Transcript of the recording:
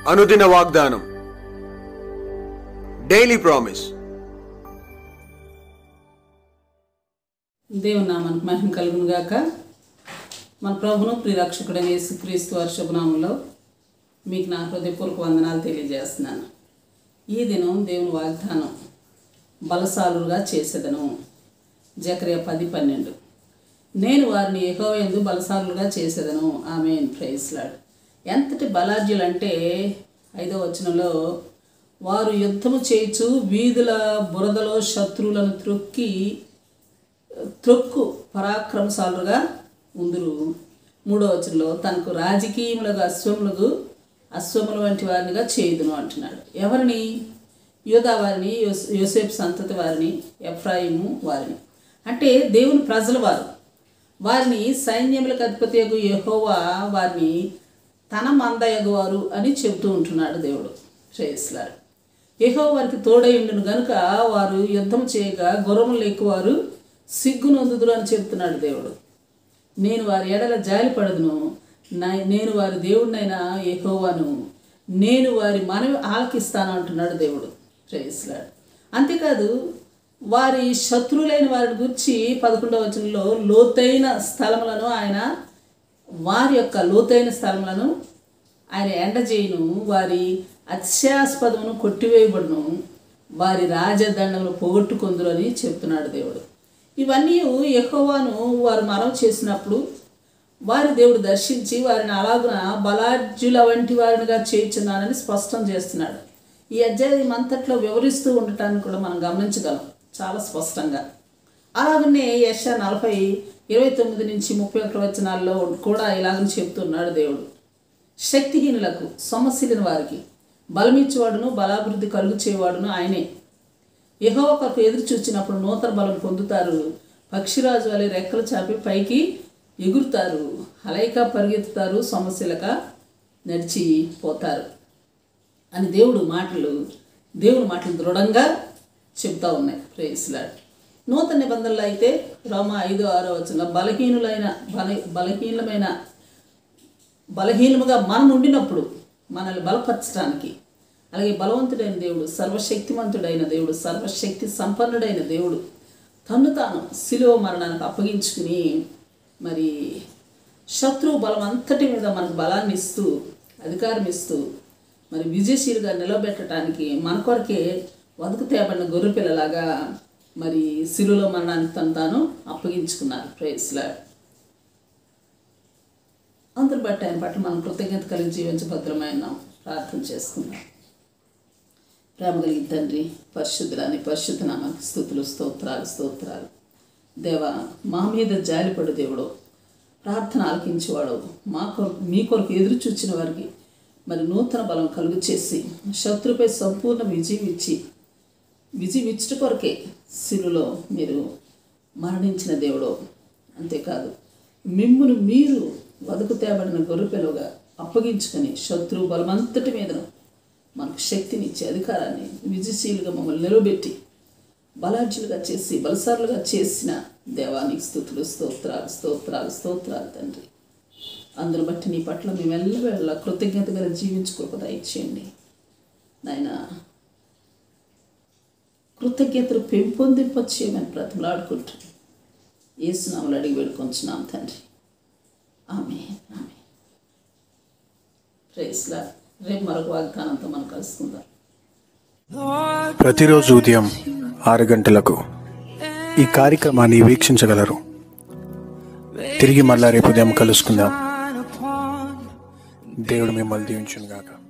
అనుదిన వాగ్దానం daily promise దేవుని నామానికి మహిమ కలుగును గాక మన ప్రభును ప్రిరక్షకుడైన యేసుక్రీస్తు వారి శుభనామంలో మీకు నా హృదయపూర్వక వందనాలు తెలియజేస్తున్నాను ఈ దినం దేవుని వాగ్దానం బలసాలుగా చేసేదను జకర్య పది పన్నెండు నేను వారిని ఎహో ఎందు బలసాలుగా చేసేదను ఆమె ప్రైస్లాడ్ ఎంతటి బలాఢ్యులు అంటే ఐదో వచనంలో వారు యుద్ధము చేయుచు వీధుల బురదలో శత్రువులను త్రొక్కి త్రొక్కు పరాక్రమశాలుగా ఉందురు మూడో వచనంలో తనకు రాజకీయములకు అశ్వములకు అశ్వముల వంటి వారినిగా చేయుదును అంటున్నాడు ఎవరిని యోధా వారిని యోస్- యోసేపు సంతతి వారిని ఎఫ్రాయిము వారిని అంటే దేవుని ప్రజల వారు వారిని సైన్యములకు అధిపతి యగు యెహోవా వారిని తన మందయగు వారు అని చెబుతూ ఉంటున్నాడు దేవుడు శ్రేయస్లాడు యెహో వారికి తోడై ఉండును గనుక వారు యుద్ధం చేయగా గుర్రములు ఎక్కువారు సిగ్గునొందుదురు అని చెప్తున్నాడు దేవుడు నేను వారి ఎడల జాలిపడదును నా నేను వారి దేవుడినైనా యెహోవాను నేను వారి మనవి ఆలకిస్తాను అంటున్నాడు దేవుడు శ్రేయస్లాడు అంతేకాదు వారి శత్రువులైన వారిని గురించి పదకొండవ వచనంలో లోతైన స్థలములను ఆయన వారి యొక్క లోతైన స్థలములను ఆయన ఎండజేయును వారి అత్యాస్పదమును కొట్టివేయబడును వారి రాజదండములు పోగొట్టుకుందురు అని చెప్తున్నాడు దేవుడు ఇవన్నీ యెహోవాను వారు మనవి చేసినప్పుడు వారి దేవుడు దర్శించి వారిని అలాగున బలార్జుల వంటి వారినిగా చేయించున్నానని స్పష్టం చేస్తున్నాడు ఈ అధ్యాయం అంతట్లో వివరిస్తూ ఉండటాన్ని కూడా మనం గమనించగలం చాలా స్పష్టంగా అలాగనే యశ నలభై ఇరవై తొమ్మిది నుంచి ముప్పై ఒకటి వచనాల్లో కూడా ఇలాగని చెప్తున్నాడు దేవుడు శక్తిహీనులకు సొమ్మసిలిన వారికి బలమిచ్చేవాడును బలాభివృద్ధి కలుగు చేయవాడును ఆయనే యెహోవా కొరకు ఎదురు చూచినప్పుడు నూతన బలం పొందుతారు పక్షిరాజు వలె రెక్కలు చాపి పైకి ఎగురుతారు హలైక పరిగెత్తుతారు సమస్యలక నడిచిపోతారు అని దేవుడు మాటలు దేవుని మాటలు దృఢంగా చెప్తా ఉన్నాయి ప్రేయస్లాడ్ నూతన నిబంధనలు అయితే రోమ ఐదో ఆరో వచ్చిన బలహీనులైన బల బలహీనమైన బలహీనముగా మనం ఉండినప్పుడు మనల్ని బలపరచడానికి అలాగే బలవంతుడైన దేవుడు సర్వశక్తిమంతుడైన దేవుడు సర్వశక్తి సంపన్నుడైన దేవుడు తన్ను తాను శిలువ మరణానికి అప్పగించుకుని మరి శత్రువు బలం అంతటి మీద మనకు బలాన్ని ఇస్తూ అధికారం ఇస్తూ మరి విజయశీలుగా నిలబెట్టడానికి మన కొరకే వదుకు తేబడిన గొర్రె పిల్లలాగా మరి శిలువలో మరణానికి తను తాను అప్పగించుకున్నారు ప్రేస్లాడ్ అందరు బట్టి ఆయన పట్ల మనం కృతజ్ఞత కలిగి జీవించభద్రమైన ప్రార్థన చేసుకుందాం ప్రేమ కలిగిన తండ్రి పరిశుద్ధులని పరిశుద్ధ నామానికి స్థుతులు స్తోత్రాలు స్తోత్రాలు దేవా మా మీద జాలిపడు దేవుడు ప్రార్థన ఆలకించేవాడు మా కొరకు మీ కొరకు ఎదురు చూచిన వారికి మరి నూతన బలం కలుగు చేసి శత్రుపై సంపూర్ణ విజయం ఇచ్చి విజయం ఇచ్చట కొరకే శిలులో మీరు మరణించిన దేవుడు అంతేకాదు మిమ్మును మీరు వదుకు తేబడిన గొర్రెపిల్లగా అప్పగించుకొని శత్రువు బలమంతటి మీదను మనకు శక్తినిచ్చి అధికారాన్ని విజయశీలుగా మమ్మల్ని నిలబెట్టి బలార్జులుగా చేసి బలసారులుగా చేసిన దేవానికి స్థుతులు స్తోత్రాలు స్తోత్రాలు స్తోత్రాలు తండ్రి అందును బట్టి నీ పట్ల మేము ఎల్లవేళ కృతజ్ఞతగా జీవించుకోక దయచేయండి నాయన కృతజ్ఞతలు పెంపొందింపచేయమని బ్రతిమలాడుకుంటూ ఏసునామలు అడిగి వేడుకొంచున్నాం తండ్రి ఆమె ఆమె ప్రేస్లా రేపు మరొక వాగ్దానంతో మనం కలుసుకుందాం ప్రతిరోజు ఉదయం ఆరు గంటలకు ఈ కార్యక్రమాన్ని వీక్షించగలరు తిరిగి మళ్ళా రేపు ఉదయం కలుసుకుందాం దేవుడు మిమ్మల్ని దీవించును గాక